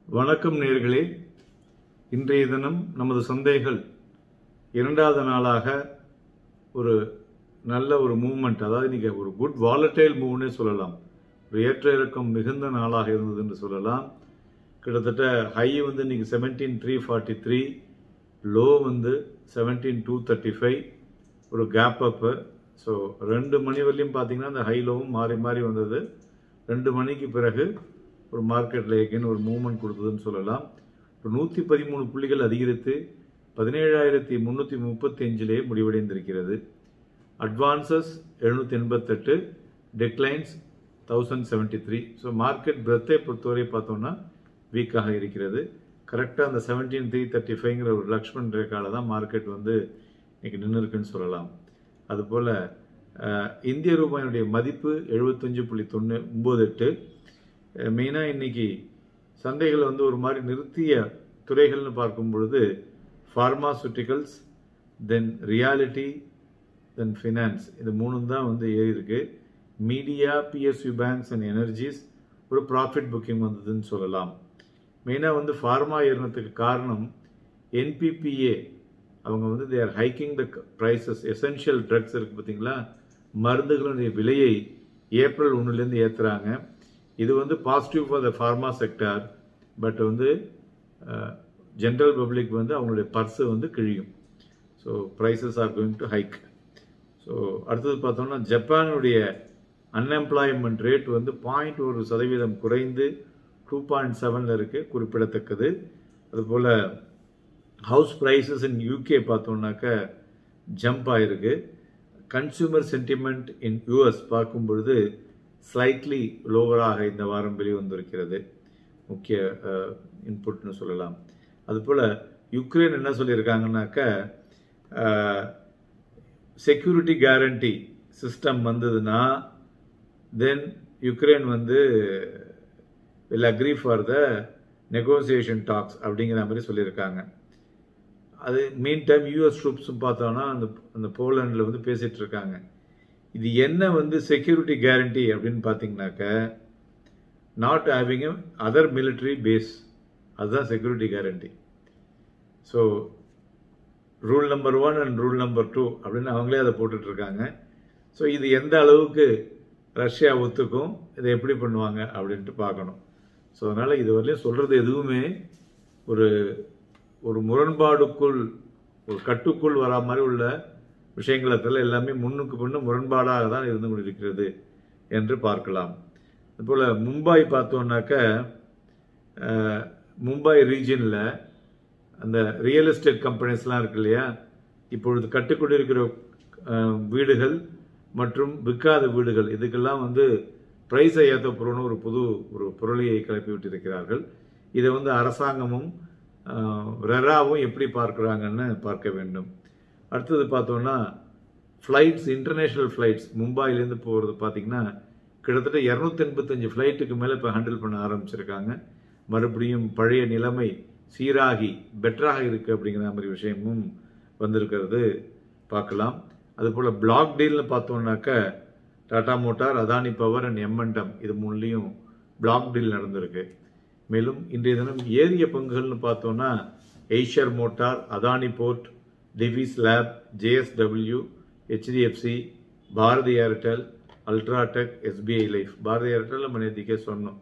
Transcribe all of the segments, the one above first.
வணக்கம் நேர்களே இன்றைய தினம் நமது சந்தைகள் இரண்டாவது நாளாக ஒரு நல்ல ஒரு மூவ்மெண்ட் அதாவது இன்னைக்கு ஒரு குட் வாலட்டைல் மூவ்னே சொல்லலாம் ஒரு ஏற்ற இறக்கம் மிகுந்த நாளாக இருந்தது என்று சொல்லலாம் கிட்டத்தட்ட ஹை வந்து இன்னைக்கு seventeen three forty three low வந்து செவன்டீன் டூ தேர்ட்டி ஃபைவ் ஒரு கேப் அப்பு ஸோ ரெண்டு மணி வரையும் பார்த்தீங்கன்னா அந்த ஹை லோவும் மாறி மாறி வந்தது ரெண்டு மணிக்கு பிறகு ஒரு மார்க்கெட்டில் எகெயின் ஒரு மூவ்மெண்ட் கொடுத்ததுன்னு சொல்லலாம் ஒரு நூற்றி பதிமூணு புள்ளிகள் அதிகரித்து பதினேழாயிரத்தி முந்நூற்றி முப்பத்தி அஞ்சிலே முடிவடைந்திருக்கிறது அட்வான்சஸ் எழுநூற்றி எண்பத்தெட்டு declines thousand seventy three so market பிரெத்தை பொறுத்தவரை பார்த்தோம்னா வீக்காக இருக்கிறது கரெக்டாக அந்த செவன்டீன் த்ரீ தேர்ட்டி ஃபைவ்ங்கிற ஒரு லக்ஷ்மண் ரேக்கால தான் மார்க்கெட் வந்து இன்னைக்கு நின்று இருக்குன்னு சொல்லலாம் அதுபோல் அஹ், இந்திய ரூபாயினுடைய மதிப்பு எழுபத்தஞ்சு புள்ளி தொண்ணூ ஒம்பது எட்டு மெயினாக இன்னைக்கு சந்தைகள் வந்து ஒரு மாதிரி நிறுத்திய துறைகள்னு பார்க்கும் பொழுது pharmaceuticals then realty then finance இது மூணும் தான் வந்து ஏறி இருக்கு media PSU banks and energies ஒரு ப்ராஃபிட் புக்கிங் வந்ததுன்னு சொல்லலாம் மெயினாக வந்து ஃபார்மா ஏறினதுக்கு காரணம் என்பிபிஏ அவங்க வந்து their hiking the prices essential drugs இருக்குது பார்த்தீங்களா மருந்துகளுடைய விலையை ஏப்ரல் ஒன்றுலேருந்து ஏற்றுறாங்க இது வந்து positive for the pharma sector but வந்து ஜென்ரல் பப்ளிக் வந்து அவங்களுடைய பர்ஸு வந்து கிழியும் so prices are going to hike so அடுத்தது பார்த்தோம்னா ஜப்பானுடைய அன்எம்ப்ளாய்மெண்ட் ரேட் வந்து பாயிண்ட் ஒரு சதவீதம் குறைந்து டூ பாயிண்ட் செவனில் இருக்குது குறிப்பிடத்தக்கது அதுபோல் ஹவுஸ் ப்ரைஸஸ் இன் யூகே பார்த்தோம்னாக்க ஜம்ப் ஆயிருக்கு கன்சூமர் சென்டிமெண்ட் இன் யூஎஸ் பார்க்கும் பொழுது ஸ்லைட்லி லோவராக இந்த வாரம் வெளிவந்திருக்கிறது முக்கிய இன்புட்னு சொல்லலாம் அதுபோல் யுக்ரைன் என்ன சொல்லியிருக்காங்கன்னாக்க செக்யூரிட்டி கேரண்டி சிஸ்டம் வந்ததுன்னா தென் யுக்ரைன் வந்து will agree for the negotiation talks அப்படிங்கிற மாதிரி சொல்லியிருக்காங்க அது மீன் டைம் யூஎஸ் ட்ரூப்ஸும் பார்த்தோன்னா அந்த அந்த போலாண்டில் வந்து பேசிகிட்டு இருக்காங்க இது என்ன வந்து செக்யூரிட்டி கேரண்டி அப்படின்னு பார்த்தீங்கன்னாக்க not having other military base அதுதான் security guarantee so rule number one and rule number two அப்படின்னு அவங்களே அதை போட்டுட்டு இருக்காங்க ஸோ இது எந்த அளவுக்கு ரஷ்யா ஒத்துக்கும் இதை எப்படி பண்ணுவாங்க அப்படின்ட்டு பார்க்கணும் ஸோ அதனால் இதுவரையிலும் சொல்கிறது எதுவுமே ஒரு ஒரு முரண்பாடுக்குள் ஒரு கட்டுக்குள் வரா மாதிரி உள்ள விஷயங்களத்தில் எல்லாமே முன்னுக்கு பின்னு முரண்பாடாக தான் இருந்து கொண்டிருக்கிறது என்று பார்க்கலாம் அதுபோல் மும்பாய் பார்த்தோன்னாக்க அஹ், மும்பாய் ரீஜனில் அந்த ரியல் எஸ்டேட் கம்பெனிஸ்லாம் இருக்கு இல்லையா இப்பொழுது கட்டுக்குடியிருக்கிற அஹ், வீடுகள் மற்றும் விற்காத வீடுகள் இதுக்கெல்லாம் வந்து ப்ரைஸை ஏற்ற போகிறோன்னு ஒரு புது ஒரு பொருளையை கிளப்பி விட்டிருக்கிறார்கள் இதை வந்து அரசாங்கமும் அஹ், ரெராவும் எப்படி பார்க்குறாங்கன்னு பார்க்க வேண்டும் அடுத்தது பார்த்தோன்னா ஃப்ளைட்ஸ் இன்டர்நேஷ்னல் ஃப்ளைட்ஸ் மும்பைலேருந்து போகிறது பார்த்தீங்கன்னா கிட்டத்தட்ட இரநூத்தி எண்பத்தஞ்சு ஃப்ளைட்டுக்கு மேலே இப்போ ஹேண்டில் பண்ண ஆரம்பிச்சிருக்காங்க மறுபடியும் பழைய நிலைமை சீராகி பெட்டராக இருக்குது அப்படிங்கிற மாதிரி விஷயமும் வந்திருக்கிறது பார்க்கலாம் அதுபோல் பிளாக் டீல்னு பார்த்தோம்னாக்க Tata motor Adani power and momentum இது மூணுலேயும் பிளாக் டீல் நடந்திருக்கு மேலும் இன்றைய தினம் ஏறிய பங்குகள்னு பார்த்தோம்னா Eicher motor Adani port Divi's lab JSW HDFC Bharti Airtel UltraTech SBI life Bharti Airtel நம்ம நேற்றுக்கே சொன்னோம்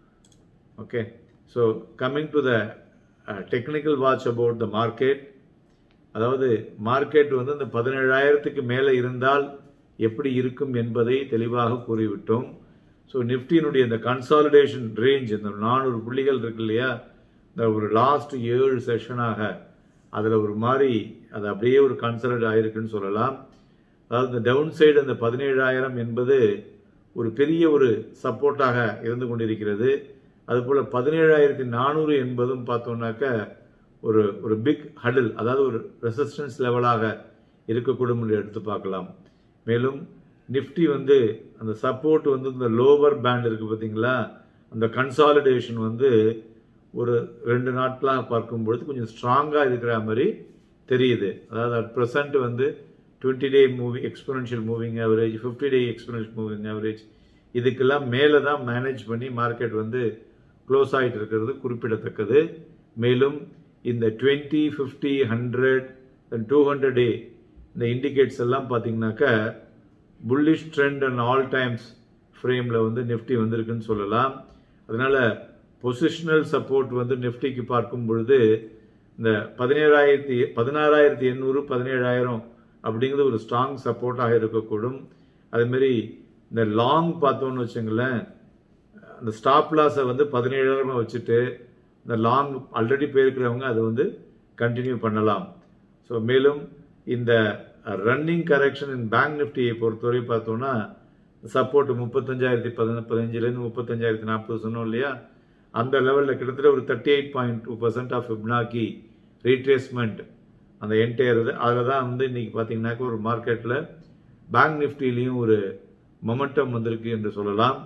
okay so coming to the technical watch about the market அதாவது மார்க்கெட் வந்து இந்த பதினேழாயிரத்துக்கு மேலே இருந்தால் எப்படி இருக்கும் என்பதை தெளிவாக கூறிவிட்டோம் ஸோ நிஃப்டியினுடைய இந்த கன்சாலிடேஷன் ரேஞ்ச் இந்த நானூறு புள்ளிகள் இருக்கு இல்லையா இந்த ஒரு லாஸ்ட் ஏழு செஷனாக அதில் ஒரு மாதிரி அது அப்படியே ஒரு கன்சல்ட் ஆயிருக்குன்னு சொல்லலாம் அதாவது இந்த டவுன் சைடு அந்த பதினேழாயிரம் என்பது ஒரு பெரிய ஒரு சப்போர்ட்டாக இருந்து கொண்டிருக்கிறது அதுபோல் பதினேழாயிரத்தி நானூறு என்பதும் பார்த்தோம்னாக்க ஒரு ஒரு பிக் ஹடில் அதாவது ஒரு ரெசிஸ்டன்ஸ் லெவலாக இருக்கக்கூடும் என்று எடுத்து பார்க்கலாம் மேலும் நிஃப்டி வந்து அந்த சப்போர்ட் வந்து இந்த லோவர் பேண்ட் இருக்குது பார்த்தீங்களா அந்த கன்சாலிடேஷன் வந்து ஒரு ரெண்டு நாட்களாக பார்க்கும்பொழுது கொஞ்சம் ஸ்ட்ராங்காக இருக்கிற மாதிரி தெரியுது அதாவது அட் ப்ரெசண்ட் வந்து twenty day moving exponential moving average fifty day exponential moving average இதுக்கெல்லாம் மேலே தான் மேனேஜ் பண்ணி மார்க்கெட் வந்து க்ளோஸ் ஆகிட்டு இருக்கிறது குறிப்பிடத்தக்கது மேலும் இந்த twenty fifty hundred two hundred day இந்த இண்டிகேட்ஸ் எல்லாம் பார்த்தீங்கன்னாக்கா bullish trend and all times ஃப்ரேமில் வந்து நிஃப்டி வந்திருக்குன்னு சொல்லலாம் அதனால் பொசிஷனல் சப்போர்ட் வந்து நிஃப்டிக்கு பார்க்கும் பொழுது இந்த பதினேழாயிரத்தி பதினாறாயிரத்தி எண்ணூறு பதினேழாயிரம் அப்படிங்கிறது ஒரு ஸ்ட்ராங் சப்போர்ட்டாக இருக்கக்கூடும் அதேமாரி இந்த லாங் பார்த்தோன்னு வச்சுங்களேன் அந்த ஸ்டாப் லாஸை வந்து பதினேழாயிரமாக வச்சுட்டு இந்த லாங் ஆல்ரெடி போயிருக்கிறவங்க அதை வந்து கண்டினியூ பண்ணலாம் ஸோ மேலும் இந்த ரன்னிங் கரெக்ஷன் இன் பேங்க் நிஃப்டியை பொறுத்தவரை பார்த்தோம்னா சப்போர்ட் முப்பத்தஞ்சாயிரத்தி பதின பதினஞ்சுலேருந்து முப்பத்தஞ்சாயிரத்தி நாற்பது சொன்னோம் இல்லையா அந்த லெவலில் கிட்டத்தட்ட ஒரு thirty eight point two percent of Fibonacci retracement அந்த என்டையர் இது அதில் தான் வந்து இன்றைக்கி பார்த்தீங்கன்னாக்க ஒரு மார்க்கெட்டில் பேங்க் நிஃப்டிலையும் ஒரு மொமெண்டம் வந்திருக்கு என்று சொல்லலாம்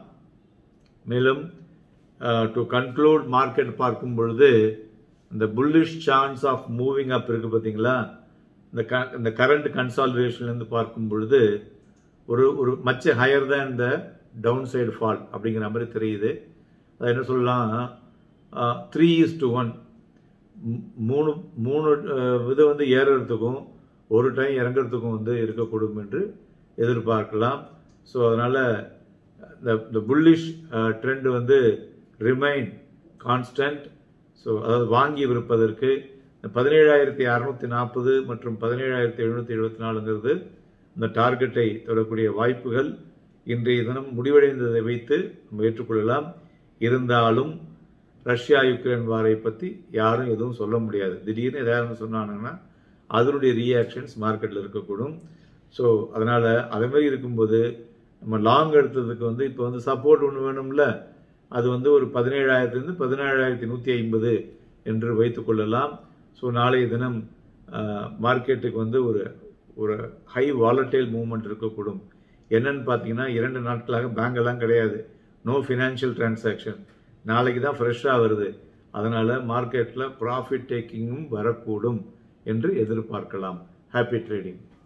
மேலும் டு கன்க்ளூட் மார்க்கெட் பார்க்கும் பொழுது இந்த bullish chance of moving up இருக்குது பார்த்தீங்களா இந்த க இந்த கரண்ட் கன்சாலிடேஷன்லேருந்து பார்க்கும் பொழுது ஒரு ஒரு மச்ச ஹையர் தான் இந்த டவுன் சைடு ஃபால் அப்படிங்கிற மாதிரி தெரியுது அது என்ன சொல்லலாம் த்ரீ இஸ் டு ஒன் மூணு மூணு இது வந்து ஏறுறதுக்கும் ஒரு டைம் இறங்குறதுக்கும் வந்து இருக்கக்கூடும் என்று எதிர்பார்க்கலாம் ஸோ அதனால் இந்த இந்த புல்லிஷ் ட்ரெண்ட் வந்து ரிமைன் கான்ஸ்டன்ட் ஸோ அதாவது வாங்கி விற்பதற்கு இந்த பதினேழாயிரத்தி அறநூற்றி நாற்பது மற்றும் பதினேழாயிரத்தி எழுநூற்றி எழுபத்தி நாலுங்கிறது இந்த டார்கெட்டை தொடக்கூடிய வாய்ப்புகள் இன்றைய தினம் முடிவடைந்ததை வைத்து நம்ம ஏற்றுக்கொள்ளலாம் இருந்தாலும் ரஷ்யா யுக்ரைன் வாரை பற்றி யாரும் எதுவும் சொல்ல முடியாது திடீர்னு எதாவது சொன்னாங்கன்னா அதனுடைய ரியாக்ஷன்ஸ் மார்க்கெட்டில் இருக்கக்கூடும் ஸோ அதனால் அதேமாதிரி இருக்கும்போது நம்ம லாங் எடுத்ததுக்கு வந்து இப்போ வந்து சப்போர்ட் ஒன்று வேணும்ல அது வந்து ஒரு பதினேழாயிரத்துலேருந்து பதினேழாயிரத்தி நூற்றி ஐம்பது என்று வைத்துக்கொள்ளலாம் ஸோ நாளைய தினம் மார்க்கெட்டுக்கு வந்து ஒரு ஒரு ஹை வாலட்டைல் மூவ்மெண்ட் இருக்கக்கூடும் என்னன்னு பார்த்தீங்கன்னா இரண்டு நாட்களாக பேங்க் எல்லாம் கிடையாது நோ ஃபினான்ஷியல் டிரான்சாக்ஷன் நாளைக்கு தான் ஃப்ரெஷ்ஷாக வருது அதனால் மார்க்கெட்டில் ப்ராஃபிட் டேக்கிங்கும் வரக்கூடும் என்று எதிர்பார்க்கலாம் ஹாப்பி ட்ரேடிங்